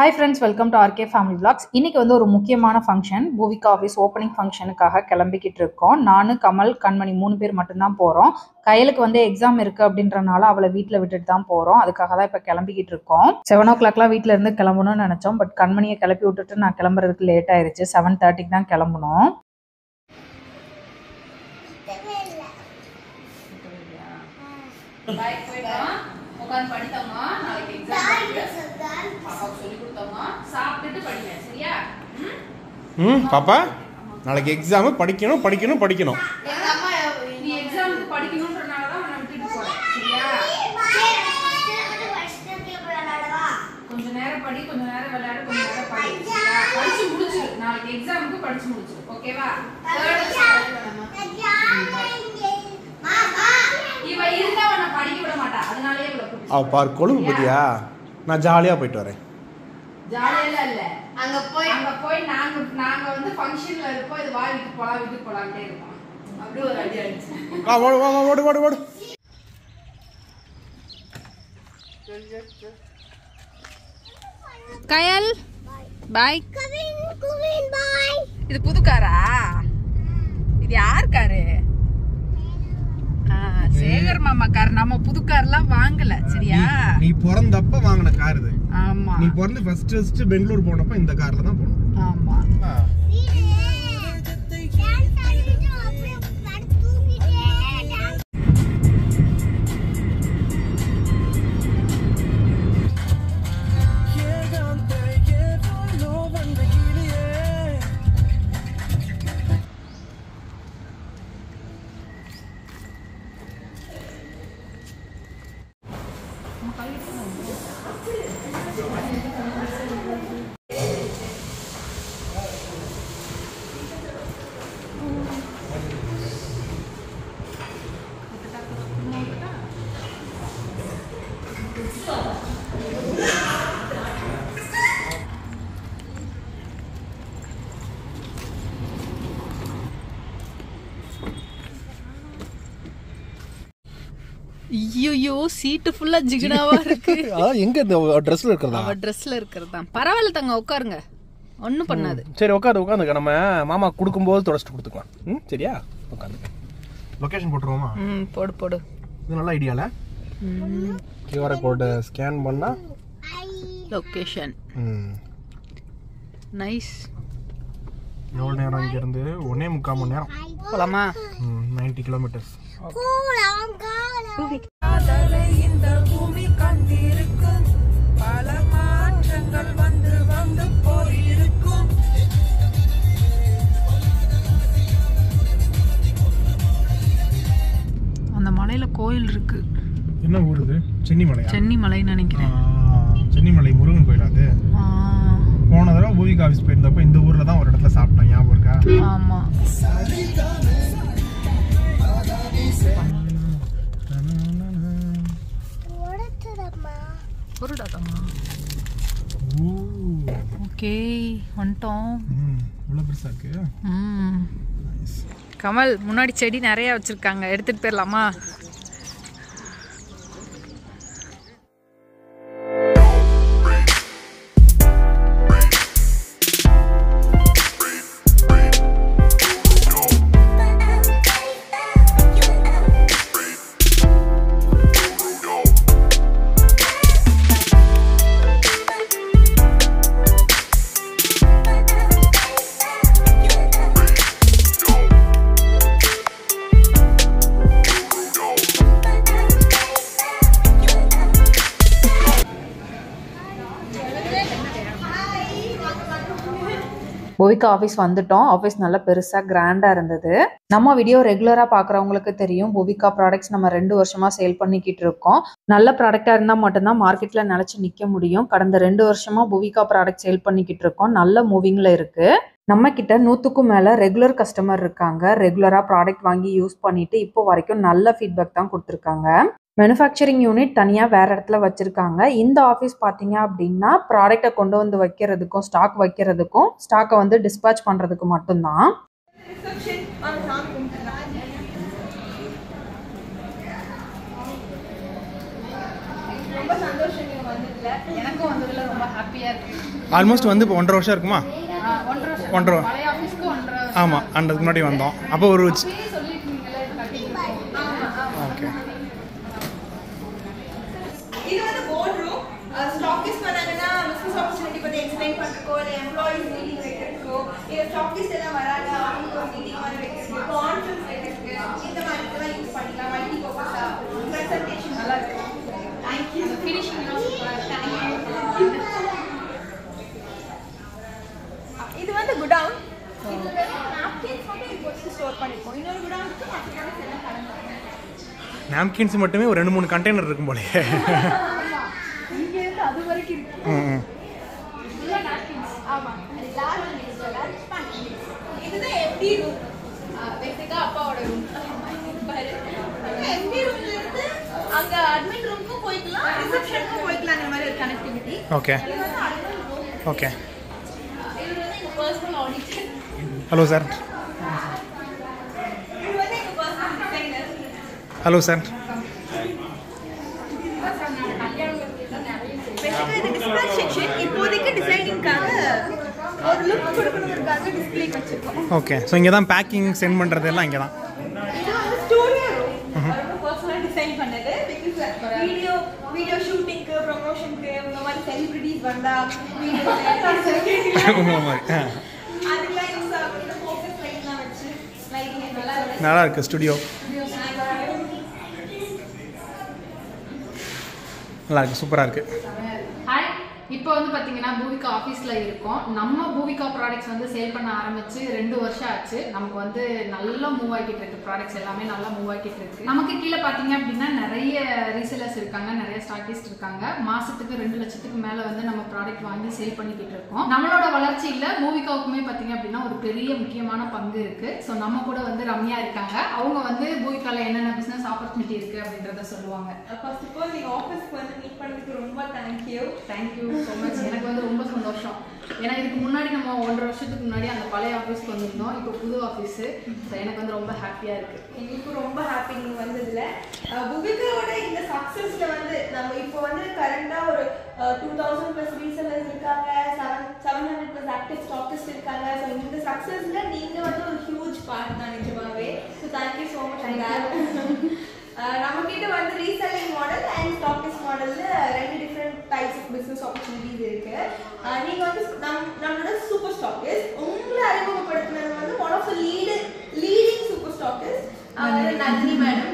Hi friends welcome to RK family vlogs இன்னைக்கு வந்து ஒரு முக்கியமான ஃபங்க்ஷன் பூவிகா ஆஃபீஸ் ஓப்பனிங் ஃபங்க்ஷனுக்காக கிளம்பிக்கிட்டு இருக்கோம் நான் கமல் கண்மணி மூணு பேர் மட்டும்தான் போகிறோம் கையலுக்கு வந்து எக்ஸாம் இருக்குது அப்படின்றனால அவளை வீட்டில் விட்டுட்டு தான் போகிறோம் அதுக்காக தான் இப்போ கிளம்பிக்கிட்டு இருக்கோம் செவன் ஓ கிளாக்லாம் வீட்டில் இருந்து கிளம்பணும்னு நினச்சோம் பட் கண்மணியை கிளப்பி விட்டுட்டு நான் கிளம்புறதுக்கு லேட் ஆயிருச்சு செவன் தேர்ட்டிக்கு தான் கிளம்பணும் உட்காந்து படித்தோமா நாளைக்கு எக்ஸாம் பாப்பாவுக்கு சொல்லி கொடுத்தோமா சாப்பிட்டுட்டு படிங்க சரியா ம் பாப்பா நாளைக்கு எக்ஸாமு படிக்கணும் படிக்கணும் படிக்கணும் எங்க அம்மா நீ எக்ஸாமுக்கு படிக்கணுன்றனால தான் உன்னை விட்டுட்டு போறேன் சரியா கொஞ்ச நேரம் படி கொஞ்ச நேரம் விளையாடு கொஞ்ச நேரம் படி சரியா படிச்சு முடிச்சிரு நாளைக்கு எக்ஸாமுக்கு படிச்சு முடிச்சிரு ஓகேவா இவ இருந்தா உன்னை படிக்க விட மாட்டா அதனாலயே இவளை கூப்பிட்டு அவ பார் கொழுப்பு பத்தியா நான் ஜாலியாக போயிட்டு வரேன் ஜாலியெல்லாம் இல்ல அங்க போய் அங்க போய் நாங்க நாங்க வந்து ஃபங்க்ஷன்ல இருப்போம் இது வா வீட்டுக்கு போலாம் வீட்டுக்கு போலாம்ட்டே இருப்போம் அப்படியே ஒரு அடி அடிச்சு ஆ ஓடு வா, வா, ஓடு ஓடு ஓடு கயல் பாய் இது புது காரா இது யார் காரு ஆ, சேகர் மாமா கார் நம்ம புது கார்லாம் வாங்கல சரியா நீ பிறந்தப்ப வாங்கின கார் இது ஆமா நீ பிறந்து ஃபர்ஸ்ட் ஃபர்ஸ்ட் பெங்களூர் போனப்ப இந்த கார்ல தான் போனோம் ஆமா ஐயோ சீட்டு ஃபுல்லா ஜிகினாவா இருக்கு அதான் எங்க இந்த ட்ரெஸ்ல இருக்கிறதா அவ ட்ரெஸ்ல இருக்கிறது தான் பரவாயில்ல தங்க உட்காருங்க ஒண்ணும் பண்ணாது சரி உட்காந்து உட்காந்துக்க நம்ம மாமா கொடுக்கும்போது தொடச்சிட்டு கொடுத்துக்கலாம் ம் சரியா உட்காந்துக்க லொகேஷன் போட்டுருவோமா ம் போடு போடு இது நல்ல ஐடியால கியூஆர் கோடை ஸ்கேன் பண்ணா லொகேஷன் ம் நைஸ் எவ்வளோ நேரம் இங்க இருந்து ஒன்னே முக்கால் மணி நேரம் போலாமா நைன்டி கிலோமீட்டர்ஸ் அந்த மலையில கோயில் இருக்கு என்ன ஊர் இது சென்னிமலையா சென்னி மலைன்னு நினைக்கிறேன் சென்னிமலை முருகன் கோயில் அது ஆ, போன தடவை பூவிகா ஆஃபீஸ் போயிருந்தப்ப இந்த ஊர்ல தான் ஒரு இடத்துல சாப்பிட்டோம் ஞாபகம் இருக்கா ஆமா பொருடா தம்மா ஊ, ஓகே வந்துட்டோம் ம், இவ்வளவு பெருசா இருக்கு ம் Nice. கமல் முன்னாடி செடி நிறைய வச்சிருக்காங்க எடுத்துட்டு போயிடலாமா பூவிகா ஆஃபீஸ் வந்துட்டோம் ஆஃபீஸ் நல்லா பெருசாக கிராண்டாக இருந்தது நம்ம வீடியோ ரெகுலராக பார்க்குறவங்களுக்கு தெரியும் பூவிகா ப்ராடக்ட்ஸ் நம்ம ரெண்டு வருஷமாக சேல் பண்ணிக்கிட்டு இருக்கோம் நல்ல ப்ராடக்டாக இருந்தால் மட்டும்தான் மார்க்கெட்டில் நிலச்சி நிற்க முடியும் கடந்த ரெண்டு வருஷமாக பூவிகா ப்ராடக்ட் சேல் பண்ணிக்கிட்டு இருக்கோம் நல்ல மூவிங்கில் இருக்குது நம்ம கிட்ட நூற்றுக்கும் மேலே ரெகுலர் கஸ்டமர் இருக்காங்க ரெகுலராக ப்ராடக்ட் வாங்கி யூஸ் பண்ணிட்டு இப்போ வரைக்கும் நல்ல ஃபீட்பேக் தான் கொடுத்துருக்காங்க மேனுஃபேக்சரிங் யூனிட் தனியாக வேற இடத்துல வச்சிருக்காங்க இந்த ஆஃபீஸ் பார்த்தீங்க அப்படின்னா ப்ராடக்டை கொண்டு வந்து வைக்கிறதுக்கும் ஸ்டாக் வைக்கிறதுக்கும் ஸ்டாக்கை வந்து டிஸ்பேச் பண்ணுறதுக்கு மட்டும்தான் ரொம்ப சந்தோஷம் நீங்க வந்ததில்ல எனக்கும் வந்ததில்ல ரொம்ப ஹாப்பியாக இருக்கு ஆல்மோஸ்ட் வந்து இப்போ ஒன்றரை வருஷம் இருக்குமா ஒன்றரை வருஷம் ஒன்றரை பழைய ஆஃபீஸ்க்கு ஒன்றரை வருஷம் ஆமாம் அதுக்கு முன்னாடி வந்தோம் அப்போ ஒரு அப்பயே சொல்லியிருக்கீங்களே இது கட்டிட்டு ஓகே இது வந்து போர்ட் ரூம் ஸ்டாக்கிஸ் வந்தாங்கன்னா பிசினஸ் ஆப்பர்ச்சுனிட்டி பத்தி எக்ஸ்பிளைன் பண்றதுக்கோ இல்ல எம்ப்ளாயிஸ் மீட்டிங் வைக்கிறதுக்கோ இல்ல ஸ்டாக்கிஸ் எல்லாம் வராங்க அவங்களுக்கு ஒரு மீட்டிங் மாதிரி வைக்கிறதுக்கு கான்ஃபரன்ஸ் வைக்கிறதுக்கு இந்த மாதிரி இதெல்லாம் யூஸ் பண்ணிக்கலாம் மல்டி பர்பஸா பிரசன்டேஷன் நல்லா இருக்கு தேங்க்யூ ஃபினிஷிங்லாம் சூப்பராக தேங்க்யூ இது வந்து குடவுன் இதுல வெறும் நாப்கின்ஸ் மட்டும் இப்போ ஸ்டோர் பண்ணிருக்கோம் இன்னொரு குடவுனுக்கு மற்ற ப்ராடக்ட்ஸ் எல்லாம் கலந்துருக்கோம் நாப்கின்ஸ் மட்டுமே ஒரு ரெண்டு மூணு கண்டெய்னர் இருக்கும் போலயே இங்கேருந்து அது வரைக்கும் இருக்கு ம் ம் ஃபுல்லாக நாப்கின்ஸ் ஆமா அது லார்ஜ் லார்ஜ் பண்ணி இதுதான் எம்டி ரூம் பேசிக்காக அப்பாவோட ரூம் எம்டி ரூம்ல இருந்து அங்க அட்மின் ரூமுக்கும் போய்க்கலாம் ரிசப்ஷனுக்கும் போய்க்கலாங்கிற மாதிரி ஒரு கனெக்டிவிட்டி ஓகே இது வந்து அட்மின் ரூம் ஓகே இது வந்து எங்க பர்சனல் ஆடிட்டர் ஹலோ சார் இது வந்து எங்க பர்சனல் டிசைனர் ஹலோ சார் பேசிக்கா இது டிஸ்பிளே செக்ஷன் இப்போதைக்கு டிசைனிங்காக ஒரு லுக் கொடுக்கணுங்கிறதுக்காக டிஸ்பிளே வச்சிருக்கோம் ஓகே ஸோ இங்கே தான் பேக்கிங் சென்ட் பண்ணுறது எல்லாம் இங்கே தான் இது வந்து ஸ்டூடியோ ரூம் ரொம்ப பர்சனலாக டிசைன் பண்ணது பிகாஸ் வீடியோ வீடியோ ஷூட்டிங்க்கு ப்ரொமோஷனுக்கு இந்த மாதிரி செலிபிரிட்டிஸ் வந்தா வீடியோ மாதிரி ஆ அதுக்கெல்லாம் யூஸ் ஆகும் இந்த ஃபோக்கஸ் லைட்லாம் வச்சு லைட்டிங் நல்லா இருக்கு நல்லா இருக்குது ஸ்டுடியோ நல்லா இருக்குது சூப்பராக இருக்குது ஹாய் இப்போ வந்து பார்த்தீங்கன்னா பூவிகா ஆஃபீஸில் இருக்கோம் நம்ம பூவிகா ப்ராடக்ட்ஸ் வந்து சேல் பண்ண ஆரம்பிச்சு ரெண்டு வருஷம் ஆச்சு நமக்கு வந்து நல்லா மூவ் ஆகிட்டு இருக்கு ப்ராடக்ட்ஸ் எல்லாமே நல்லா மூவ் ஆகிட்டு இருக்கு நமக்கு கீழே பார்த்தீங்க அப்படின்னா நிறைய ரீசேலர்ஸ் இருக்காங்க நிறைய ஸ்டாக்கிஸ்ட் இருக்காங்க மாசத்துக்கு ரெண்டு லட்சத்துக்கு மேலே வந்து நம்ம ப்ராடக்ட் வாங்கி சேல் பண்ணிக்கிட்டு இருக்கோம் நம்மளோட வளர்ச்சியில் மூவிகாவுக்குமே பார்த்தீங்க அப்படின்னா ஒரு பெரிய முக்கியமான பங்கு இருக்கு ஸோ நம்ம கூட வந்து ரம்யா இருக்காங்க அவங்க வந்து பூவிகால என்னென்ன பிசினஸ் ஆப்பர்ச்சுனிட்டி இருக்கு அப்படின்றத சொல்லுவாங்க ஃபர்ஸ்ட் ஆஃப் ஆல் நீங்கள் ஆஃபீஸ்க்கு வந்து மீட் பண்ணதுக்கு ரொம்ப தேங்க்யூ தேங்க்யூ ஸோ மச் எனக்கு வந்து ரொம்ப சந்தோஷம் ஏன்னா இதுக்கு முன்னாடி நம்ம ஒன்றரை வருஷத்துக்கு முன்னாடி அந்த பழைய ஆஃபீஸ்க்கு வந்திருந்தோம் இப்போ புது ஆஃபீஸு ஸோ எனக்கு வந்து ரொம்ப ஹாப்பியாக இருக்குது எங்களுக்கும் ரொம்ப ஹாப்பி நீங்க வந்ததுல அஹ் புவிகாவோட இந்த சக்சஸ்ல வந்து நம்ம இப்போ வந்து கரண்டா ஒரு டூ தௌசண்ட் பிளஸ் ரீசெல்லர்ஸ் இருக்காங்க seven seven hundred plus active stockist இருக்காங்க ஸோ இந்த சக்சஸ்ல நீங்க வந்து ஒரு ஹியூஜ் பார்ட் தான் நிஜமாவே ஸோ தேங்க்யூ ஸோ மச் நம்ம கிட்ட வந்து ரீசெல்லிங் மாடல் அண்ட் ஸ்டாக்கிஸ்ட் மாடல்ல ரெண்டு different types of business opportunities இருக்கு அஹ் நீங்க வந்து நம் நம்மளோட சூப்பர் ஸ்டாக்கிஸ்ட் உங்களை அறிமுகப்படுத்தினது வந்து one of the lead leading super stockist அவங்க நந்தினி மேடம்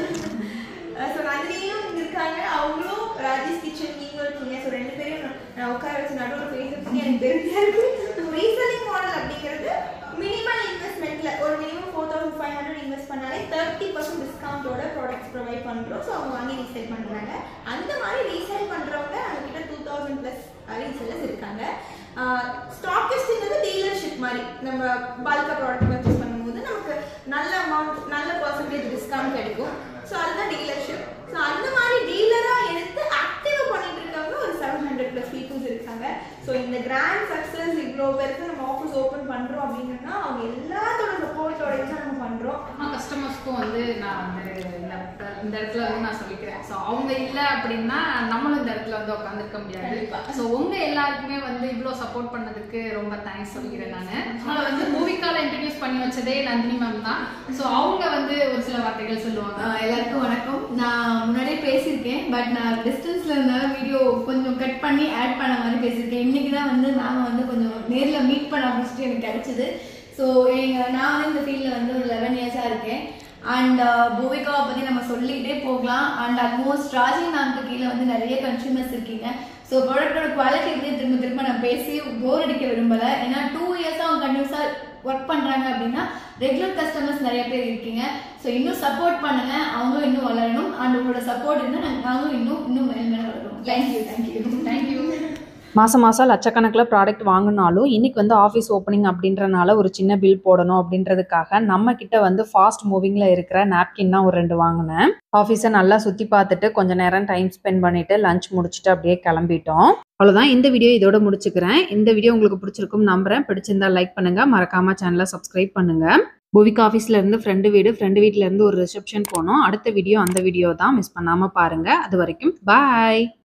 ஸோ நந்தினியும் இங்க இருக்காங்க அவங்களும் ராஜேஷ் கிச்சன் நீங்களும் இருக்கீங்க ஸோ ரெண்டு பேரையும் நான் நான் உட்கார வச்சு நடுவில் பேசுறதுக்கு எனக்கு பெருமையா இருக்கு ரீசெல்லிங் மாடல் அப்படிங்கிறது மினிமல் இன்வெஸ்ட்மெண்ட்ல ஒரு minimum four thousand five hundred invest பண்ணாலே தேர்ட்டி பர்சன்ட் டிஸ்கவுண்டோட ப்ராடக்ட்ஸ் ப்ரொவைட் பண்றோம் ஸோ அவங்க வாங்கி ரீசேல் பண்றாங்க அந்த மாதிரி ரீசேல் பண்றவங்க அவங்க கிட்ட டூ தௌசண்ட் பிளஸ் ரீசேலர்ஸ் இருக்காங்க ஸ்டாக்கிஸ்ட்ங்கிறது டீலர்ஷிப் மாதிரி நம்ம பல்கா ப்ராடக்ட் பர்ச்சேஸ் பண்ணும்போது நமக்கு நல்ல அமௌண்ட் நல்ல பர்சன்டேஜ் டிஸ்கவுண்ட் கிடைக்கும் ஸோ அதுதான் டீலர்ஷிப் ஸோ அந்த மாதிரி டீலராக எடுத்து ஆக்டிவாக பண்ணிட்டு இருக்கவங்க ஒரு செவன் ஹண்ட்ரட் ப்ளஸ் பீப்புள்ஸ் இருக்காங்க ஸோ இந்த கிராண்ட் சக்ஸஸ் இவ்வளோ பேருக்கு நம்ம ஆஃபீஸ் ஓப்பன் பண்ணுறோம் அப்படின்னா அவங்க எல்லாத்தோட சப்போர்ட்டோட தான் நம்ம பண்ணுறோம் நம்ம கஸ்டமர்ஸ்க்கும் வந்து நான் வந்து இந்த இந்த இடத்துல வந்து நான் சொல்லிக்கிறேன் ஸோ அவங்க இல்லை அப்படின்னா நம்மளும் இந்த இடத்துல வந்து உட்காந்துருக்க முடியாது ஸோ உங்க எல்லாருக்குமே வந்து இவ்வளோ சப்போர்ட் பண்ணதுக்கு ரொம்ப தேங்க்ஸ் சொல்லிக்கிறேன் நான் உங்களை வந்து மூவிக்கால இன்ட்ரடியூஸ் பண்ணி வச்சதே நந்தினி மேம் தான் ஸோ அவங்க வந்து ஒரு சில வார்த்தைகள் சொல்லுவாங்க ஆஹ் எல்லாருக்கும் வணக்கம் நான் முன்னாடியே பேசியிருக்கேன் பட் நான் டிஸ்டன்ஸ்ல இருந்தால வீடியோ கொஞ்சம் கட் பண்ணி ஆட் பண்ண மாதிரி பேசியிருக்கேன் இன்னைக்கு தான் வந்து நாங்கள் வந்து கொஞ்சம் நேரில் மீட் பண்ண ஆரம்பிச்சுட்டு எனக்கு கிடைச்சிது ஸோ எங்கள் நான் வந்து இந்த ஃபீல்டில் வந்து ஒரு லெவன் இயர்ஸாக இருக்கேன் அண்ட் பூவிகாவை பற்றி நம்ம சொல்லிக்கிட்டே போகலாம் அண்ட் ஆல்மோஸ்ட் ராஜி மேம்க்கு கீழே வந்து நிறைய கன்சியூமர்ஸ் இருக்கீங்க ஸோ ப்ராடக்டோட குவாலிட்டி பற்றி திரும்ப திரும்ப நான் பேசி போர் அடிக்க விரும்பலை ஏன்னா டூ இயர்ஸாக அவங்க கண்டினியூஸாக ஒர்க் பண்ணுறாங்க அப்படின்னா ரெகுலர் கஸ்டமர்ஸ் நிறைய பேர் இருக்கீங்க ஸோ இன்னும் சப்போர்ட் பண்ணுங்க அவங்களும் இன்னும் வளரணும் அண்ட் உங்களோட சப்போர்ட் இருந்தால் நாங்கள் நாங்களும் இன்னும் இன்னும் மேல் மேலே வளரணும் தேங்க்யூ தேங்க்யூ தேங்க்யூ மாதம் மாதம் லட்சக்கணக்கில் ப்ராடக்ட் வாங்கினாலும் இன்னைக்கு வந்து ஆஃபீஸ் ஓப்பனிங் அப்படின்றனால ஒரு சின்ன பில் போடணும் அப்படின்றதுக்காக நம்ம கிட்ட வந்து ஃபாஸ்ட் மூவிங்கில் இருக்கிற நாப்கின் தான் ஒரு ரெண்டு வாங்கினேன் ஆஃபீஸை நல்லா சுற்றி பார்த்துட்டு கொஞ்ச நேரம் டைம் ஸ்பெண்ட் பண்ணிட்டு லஞ்ச் முடிச்சுட்டு அப்படியே கிளம்பிட்டோம் அவ்வளோதான் இந்த வீடியோ இதோட முடிச்சுக்கிறேன் இந்த வீடியோ உங்களுக்கு பிடிச்சிருக்கும் நம்புறேன் பிடிச்சிருந்தா லைக் பண்ணுங்க மறக்காம சேனலை சப்ஸ்கிரைப் பண்ணுங்க புவிக் ஆஃபீஸ்ல இருந்து ஃப்ரெண்டு வீடு ஃப்ரெண்டு வீட்ல இருந்து ஒரு ரிசப்ஷன் போனோம் அடுத்த வீடியோ அந்த வீடியோ தான் மிஸ் பண்ணாம பாருங்க அது வரைக்கும் பாய்